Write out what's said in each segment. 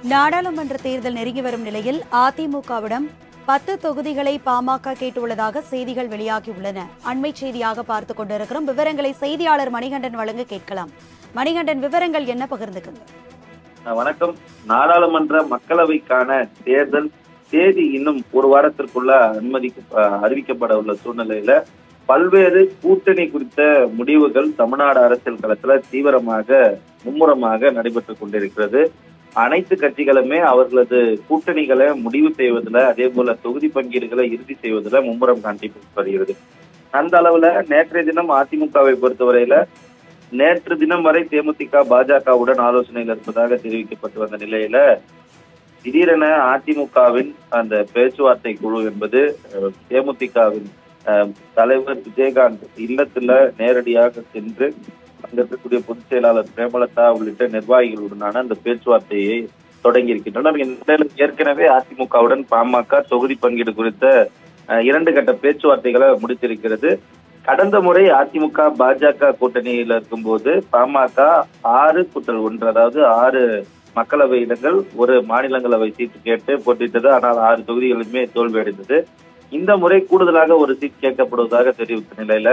நாடாளுமன்ற தேர்தல் நெருங்கி வரும் நிலையில் அதிமுகவிடம் பத்து தொகுதிகளை பாமக கேட்டுள்ளதாக செய்திகள் வெளியாகியுள்ளன அண்மை செய்தியாக பார்த்துக் கொண்டிருக்கிறோம் விவரங்களை செய்தியாளர் மணிகண்டன் வழங்க கேட்கலாம் மணிகண்டன் விவரங்கள் என்ன பகிர்ந்துக்குங்க வணக்கம் நாடாளுமன்ற மக்களவைக்கான தேர்தல் தேதி இன்னும் ஒரு வாரத்திற்குள்ள அனுமதி அறிவிக்கப்பட உள்ள சூழ்நிலையில பல்வேறு கூட்டணி குறித்த முடிவுகள் தமிழ்நாடு அரசியல் களத்துல தீவிரமாக மும்முரமாக நடைபெற்றுக் கொண்டிருக்கிறது அனைத்து கட்சிகளுமே அவர்களது கூட்டணிகளை முடிவு செய்வதில் அதே போல தொகுதி பங்கீடுகளை இறுதி செய்வதில் மும்முரம் காண்டி வருகிறது அந்த அளவுல நேற்றைய தினம் அதிமுகவை பொறுத்தவரையில நேற்று தினம் வரை தேமுதிக பாஜகவுடன் ஆலோசனையில் இருப்பதாக தெரிவிக்கப்பட்டு வந்த நிலையில திடீரென அதிமுகவின் அந்த பேச்சுவார்த்தை குழு என்பது அஹ், தேமுதிகவின் அஹ், தலைவர் விஜயகாந்த் இல்லத்துல நேரடியாக சென்று அங்க இருக்கக்கூடிய பொதுச் செயலாளர் பிரேமலதா உள்ளிட்ட நிர்வாகிகளுடனான அந்த பேச்சுவார்த்தையை தொடங்கி இருக்கின்றனர் இந்த நிலையில ஏற்கனவே அதிமுகவுடன் பாமக தொகுதி பங்கீடு குறித்த அஹ், இரண்டு கட்ட பேச்சுவார்த்தைகளை முடித்திருக்கிறது கடந்த முறை அதிமுக பாஜக கூட்டணியில் இருக்கும்போது பாமக ஆறு கூட்டல் ஒன்று அதாவது ஆறு மக்களவை இடங்கள் ஒரு மாநிலங்களவை சீட்டு கேட்டு போட்டியிட்டது ஆனால் ஆறு தொகுதிகளுமே தோல்வி அடைந்தது இந்த முறை கூடுதலாக ஒரு சீட் கேட்கப்படுவதாக தெரிவித்த நிலையில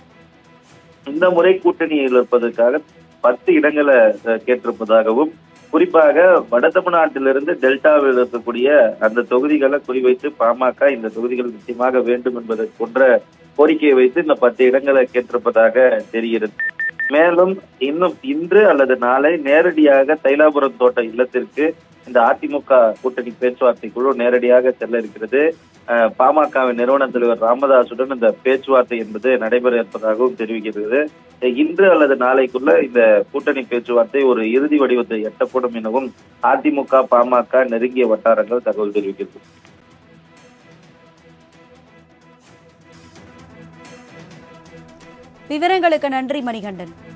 இந்த முறை கூட்டணியில் இருப்பதற்காக பத்து இடங்களை அஹ், கேட்டிருப்பதாகவும் குறிப்பாக வட தமிழ்நாட்டிலிருந்து டெல்டாவில் இருக்கக்கூடிய அந்த தொகுதிகளை குறிவைத்து பாமக இந்த தொகுதிகள் நிச்சயமாக வேண்டும் என்பதை போன்ற கோரிக்கையை வைத்து இந்த பத்து இடங்களை கேட்டிருப்பதாக தெரிகிறது மேலும் இன்னும் இன்று அல்லது நாளை நேரடியாக தைலாபுரம் தோட்ட இல்லத்திற்கு இந்த அதிமுக கூட்டணி பேச்சுவார்த்தை குழு நேரடியாக செல்ல இருக்கிறது அஹ், பாமகவின் நிறுவன தலைவர் ராமதாசுடன் இந்த பேச்சுவார்த்தை என்பது நடைபெற இருப்பதாகவும் தெரிவிக்கிறது அஹ், இன்று அல்லது நாளைக்குள்ள இந்த கூட்டணி பேச்சுவார்த்தை ஒரு இறுதி வடிவத்தை எட்டப்படும் எனவும் அதிமுக பாமக நெருங்கிய வட்டாரங்கள் தகவல் தெரிவிக்கிறது விவரங்களுக்கு நன்றி மணிகண்டன்